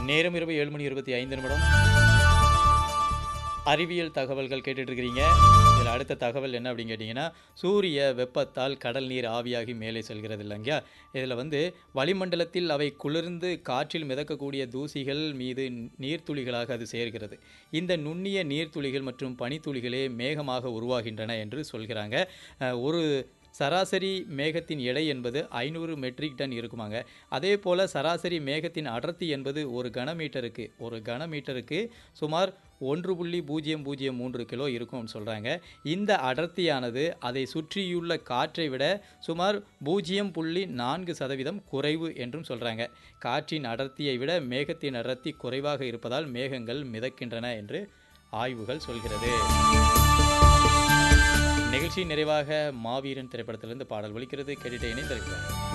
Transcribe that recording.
நேரம் இரவு ஏழு மணி இருபத்தி ஐந்து நிமிடம் அறிவியல் தகவல்கள் கேட்டுட்டு இருக்கிறீங்க இதில் அடுத்த தகவல் என்ன அப்படின்னு கேட்டிங்கன்னா சூரிய வெப்பத்தால் கடல் நீர் ஆவியாகி மேலே செல்கிறது இல்லைங்க இதில் வந்து வளிமண்டலத்தில் அவை குளிர்ந்து காற்றில் மிதக்கக்கூடிய தூசிகள் மீது நீர்த்துளிகளாக அது சேர்கிறது இந்த நுண்ணிய நீர்த்துளிகள் மற்றும் பனித்துளிகளே மேகமாக உருவாகின்றன என்று சொல்கிறாங்க அஹ், ஒரு சராசரி மேகத்தின் எடை என்பது ஐநூறு மெட்ரிக் டன் இருக்குமாங்க அதே போல் சராசரி மேகத்தின் அடர்த்தி என்பது ஒரு கனமீட்டருக்கு ஒரு கனமீட்டருக்கு சுமார் ஒன்று புள்ளி பூஜ்ஜியம் பூஜ்ஜியம் மூன்று கிலோ இருக்கும்னு சொல்கிறாங்க இந்த அடர்த்தியானது அதை சுற்றியுள்ள காற்றை விட சுமார் பூஜ்ஜியம் புள்ளி நான்கு சதவீதம் குறைவு என்றும் சொல்கிறாங்க காற்றின் அடர்த்தியை விட மேகத்தின் அடர்த்தி குறைவாக இருப்பதால் மேகங்கள் மிதக்கின்றன என்று ஆய்வுகள் சொல்கிறது நிகழ்ச்சி நிறைவாக மாவீரன் திரைப்படத்திலிருந்து பாடல் ஒலிக்கிறது கேட்டுட்டு இணைந்திருக்கிறோம்